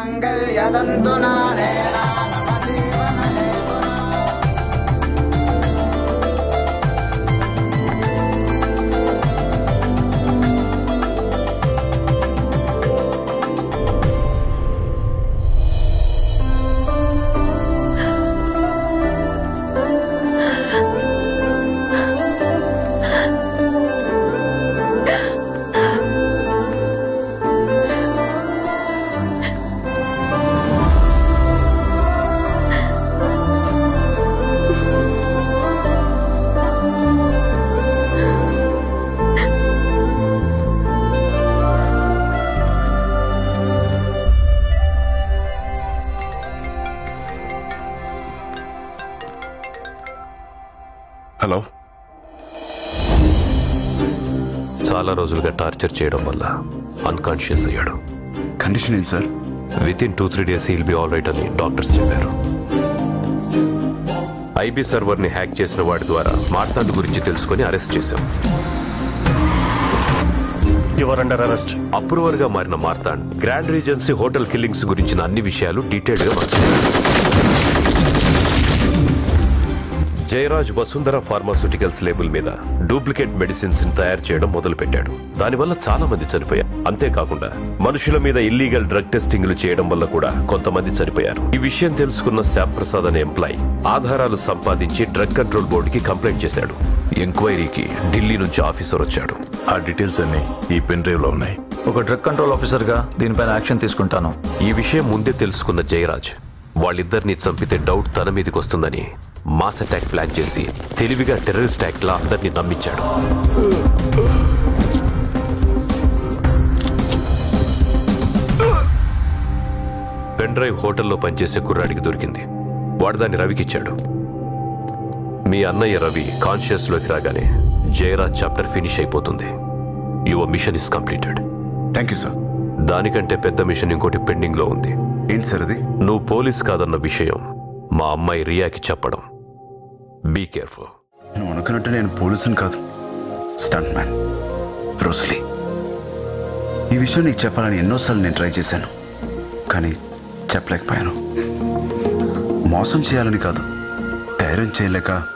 మాంగళ్యదంతు నానేన మమ జీవన హేతునా. హలో చాలా రోజులుగా టార్చర్ చేయడం వల్ల అన్కాన్షియస్ అయ్యాడు కండిషన్ ఏంటి sir within two three days heal be all right అని డాక్టర్స్ చెప్పారు ఐబీ సర్వర్ ని హ్యాక్ చేసిన వాడి ద్వారా మార్తాండ్ గురించి తెలుసుకొని అరెస్ట్ చేశాం యువర్ అండర్ అరెస్ట్ అప్రూవర్ గా మారిన Martand grand regency hotel killings గురించిన అన్ని విషయాలు డీటెయిల్డ్ గా మార్చారు జయరాజ్ వసుంధర ఫార్మాస్యూటికల్స్ లేబుల్ మీద డూప్లికేట్ మెడిసిన్స్ తయారు చేయడం మొదలు పెట్టాడు దానివల్ల చాలా మంది చనిపోయారు అంతేకాకుండా మనుషుల మీద ఇల్లీగల్ డ్రగ్ టెస్టింగ్లు చేయడం వల్ల కూడా కొంతమంది చనిపోయారు ఈ విషయం తెలుసుకున్న శ్యామ్ ప్రసాద్ అనే ఎంప్లాయ్ ఆధారాలు సంపాదించి డ్రగ్ కంట్రోల్ బోర్డుకి కంప్లైంట్ చేశాడు ఎంక్వైరీకి ఢిల్లీ నుంచి ఆఫీసర్ వచ్చాడు ఆ డీటెయిల్స్ అన్ని ఈ పెన్ డ్రైవ్ లో ఉన్నాయి ఒక డ్రగ్ కంట్రోల్ ఆఫీసర్గా దీనిపైన యాక్షన్ తీసుకుంటాను ఈ విషయం ముందే తెలుసుకున్న జయరాజ్ వాళ్ళిద్దరిని చంపితే డౌట్ తన మీదకి వస్తుందని మాస్ అటాక్ ప్లాన్ చేసి తెలివిగా టెర్రరిస్ట్ యాక్ట్ లా అందరినీ నమ్మించాడు పెన్ డ్రైవ్ హోటల్లో పనిచేసే కుర్రాడికి దొరికింది వాడు దాన్ని రవికిచ్చాడు మీ అన్నయ్య రవి కాన్షియస్ లోకి రాగానే జయరాజ్ చాప్టర్ ఫినిష్ అయిపోతుంది your mission is completed thank you sir దానికంటే పెద్ద మిషన్ ఇంకోటి పెండింగ్ లో ఉంది ఏంటి సార్ అది నువ్వు పోలీస్ కాదన్న విషయం మా అమ్మాయి రియాకి చెప్పడం బీ కేర్ఫుల్ నువ్వు అనుకున్నట్టు నేను పోలీసుని కాదు స్టంట్ మ్యాన్ బ్రూస్లీ ఈ విషయం నీకు చెప్పాలని ఎన్నోసార్లు నేను ట్రై చేశాను కానీ చెప్పలేకపోయాను మోసం చేయాలని కాదు ధైర్యం చేయలేక